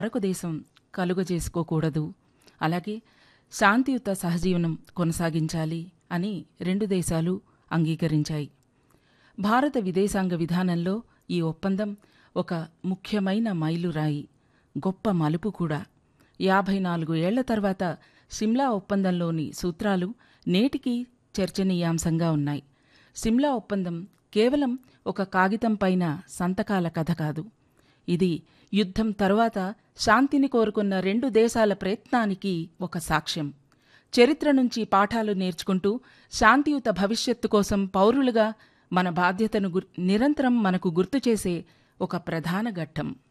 మరొక దేశం కలుగజేసుకోకూడదు అలాగే శాంతియుత సహజీవనం కొనసాగించాలి అని రెండు దేశాలు అంగీకరించాయి భారత విదేశాంగ విధానంలో ఈ ఒప్పందం ఒక ముఖ్యమైన మైలురాయి గొప్ప మలుపు కూడా యాభై నాలుగు ఏళ్ల తర్వాత సిమ్లా ఒప్పందంలోని సూత్రాలు నేటికి చర్చనీయాంశంగా ఉన్నాయి సిమ్లా ఒప్పందం కేవలం ఒక కాగితం పైన సంతకాల కథ కాదు ఇది యుద్ధం తరువాత శాంతిని కోరుకున్న రెండు దేశాల ప్రయత్నానికి ఒక సాక్ష్యం చరిత్ర నుంచి పాఠాలు నేర్చుకుంటూ శాంతియుత భవిష్యత్తు కోసం పౌరులుగా మన బాధ్యతను గుర్- నిరంతరం మనకు గుర్తు చేసే ఒక ప్రధాన ఘట్టం